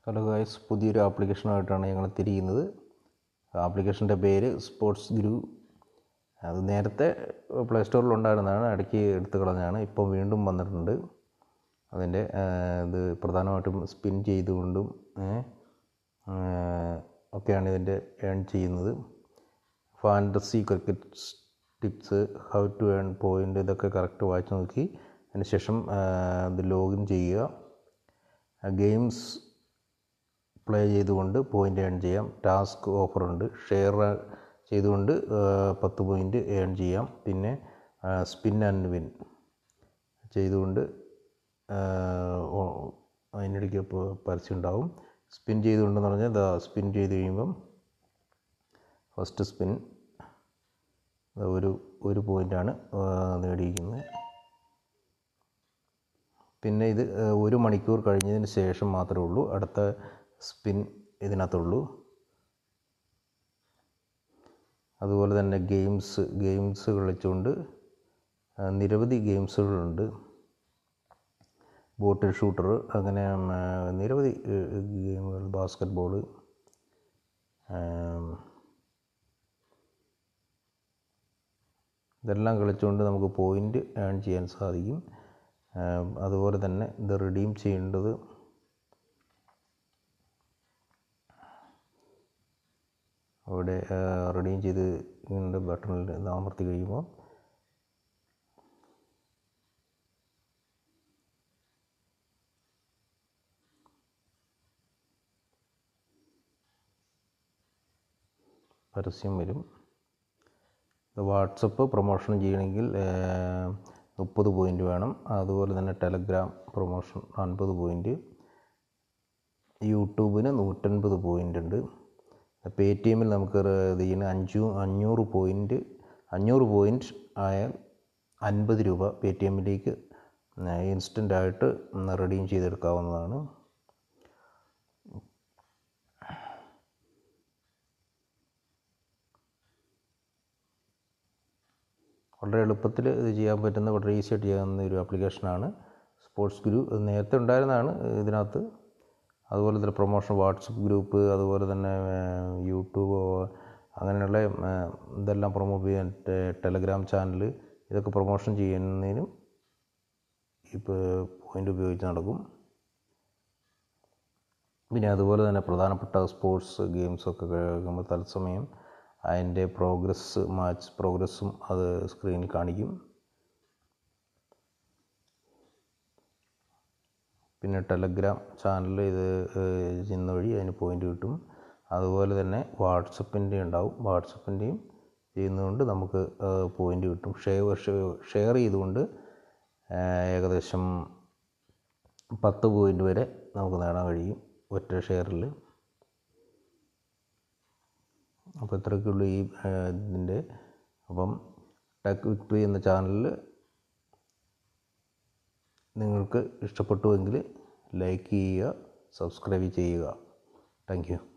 hello guys പുതിയൊരു ആപ്ലിക്കേഷനുമായിട്ടാണ് ഞങ്ങൾ തിരിയുന്നത് ആപ്ലിക്കേഷൻ്റെ പേര് സ്പോർട്സ് ഗുരു അത് നേരത്തെ പ്ലേ സ്റ്റോറിൽ ഉണ്ടായിരുന്നതാണ് ഇടയ്ക്ക് എടുത്തു കളഞ്ഞാണ് ഇപ്പോൾ വീണ്ടും വന്നിട്ടുണ്ട് അതിൻ്റെ ഇത് പ്രധാനമായിട്ടും സ്പിൻ ചെയ്തുകൊണ്ടും ഒക്കെയാണ് ഇതിൻ്റെ ഏൺ ചെയ്യുന്നത് fantasy cricket tips how to earn point ഇതൊക്കെ കറക്റ്റ് വായിച്ച് നോക്കി അതിന് ശേഷം ഇത് ലോഗിൻ ചെയ്യുക ഗെയിംസ് പ്ലേ ചെയ്തുകൊണ്ട് പോയിൻ്റ് ഏൺ ചെയ്യാം ടാസ്ക് ഓഫറുണ്ട് ഷെയർ ചെയ്തുകൊണ്ട് പത്ത് പോയിൻ്റ് ഏൺ ചെയ്യാം പിന്നെ സ്പിൻ ആൻഡ് വിൻ ചെയ്തുകൊണ്ട് അതിനിടയ്ക്ക് പരസ്യം ഉണ്ടാവും സ്പിൻ ചെയ്തുകൊണ്ടെന്ന് പറഞ്ഞാൽ ഇതാ സ്പിൻ ചെയ്ത് കഴിയുമ്പം ഫസ്റ്റ് സ്പിൻ ഒരു ഒരു പോയിൻ്റാണ് നേടിയിരിക്കുന്നത് പിന്നെ ഇത് ഒരു മണിക്കൂർ കഴിഞ്ഞതിന് ശേഷം മാത്രമേ ഉള്ളൂ അടുത്ത സ്പിൻ ഇതിനകത്തുള്ളൂ അതുപോലെ തന്നെ ഗെയിംസ് ഗെയിംസ് കളിച്ചുകൊണ്ട് നിരവധി ഗെയിംസുകളുണ്ട് ബോട്ടിൽ ഷൂട്ടർ അങ്ങനെ നിരവധി ഗെയിമുകൾ ബാസ്ക്കറ്റ് ബോൾ ഇതെല്ലാം കളിച്ചുകൊണ്ട് നമുക്ക് പോയിൻ്റ് ഏൺ ചെയ്യാൻ സാധിക്കും അതുപോലെ തന്നെ ഇത് റിഡീം ചെയ്യേണ്ടത് അവിടെ റിഡീം ചെയ്ത് ഇതിൻ്റെ ബട്ടണിൽ അമർത്തി കഴിയുമ്പോൾ പരസ്യം വരും വാട്സപ്പ് പ്രൊമോഷൻ ചെയ്യണമെങ്കിൽ മുപ്പത് പോയിൻ്റ് വേണം അതുപോലെ തന്നെ ടെലഗ്രാം പ്രൊമോഷൻ അൻപത് പോയിൻ്റ് യൂട്യൂബിന് നൂറ്റൻപത് പോയിൻ്റ് ഉണ്ട് പേ ടി എമ്മിൽ നമുക്ക് ഇതിന് അഞ്ചു അഞ്ഞൂറ് പോയിൻ്റ് അഞ്ഞൂറ് പോയിൻ്റ് ആയാൽ അൻപത് രൂപ പേ ടി എമ്മിലേക്ക് ഇൻസ്റ്റൻ്റായിട്ട് റെഡീം ചെയ്തെടുക്കാവുന്നതാണ് വളരെ എളുപ്പത്തിൽ ഇത് ചെയ്യാൻ പറ്റുന്ന വളരെ ഈസി ആയിട്ട് ചെയ്യാവുന്ന ഒരു ആപ്ലിക്കേഷനാണ് സ്പോർട്സ് ഗുരു നേരത്തെ ഉണ്ടായിരുന്നതാണ് ഇതിനകത്ത് അതുപോലെ തന്നെ പ്രൊമോഷൻ വാട്സപ്പ് ഗ്രൂപ്പ് അതുപോലെ തന്നെ യൂട്യൂബ് അങ്ങനെയുള്ള ഇതെല്ലാം പ്രൊമോട്ട് ചെയ്യാൻ ടെലഗ്രാം ചാനൽ ഇതൊക്കെ പ്രൊമോഷൻ ചെയ്യുന്നതിനും ഇപ്പോൾ പോയിൻ്റ് ഉപയോഗിച്ച് നടക്കും പിന്നെ അതുപോലെ തന്നെ പ്രധാനപ്പെട്ട സ്പോർട്സ് ഗെയിംസൊക്കെ കഴിയുമ്പോൾ തത്സമയം അതിൻ്റെ പ്രോഗ്രസ് മാച്ച് പ്രോഗ്രസ്സും അത് സ്ക്രീനിൽ കാണിക്കും പിന്നെ ടെലഗ്രാം ചാനൽ ഇത് ചെയ്യുന്ന വഴി അതിന് പോയിൻ്റ് കിട്ടും അതുപോലെ തന്നെ വാട്സപ്പിൻ്റെ ഉണ്ടാവും വാട്സപ്പിൻ്റെയും ചെയ്യുന്നതുകൊണ്ട് നമുക്ക് പോയിൻ്റ് കിട്ടും ഷെയർ ഷെയർ ചെയ്തുകൊണ്ട് ഏകദേശം പത്ത് പോയിൻ്റ് വരെ നമുക്ക് നേടാൻ കഴിയും ഒറ്റ ഷെയറിൽ അപ്പോൾ ഇത്രയൊക്കെയുള്ളൂ ഈ ഇതിൻ്റെ അപ്പം ടെക് വിക്ടറി എന്ന ചാനലിൽ നിങ്ങൾക്ക് ഇഷ്ടപ്പെട്ടുവെങ്കിൽ ലൈക്ക് ചെയ്യുക സബ്സ്ക്രൈബ് ചെയ്യുക താങ്ക് യു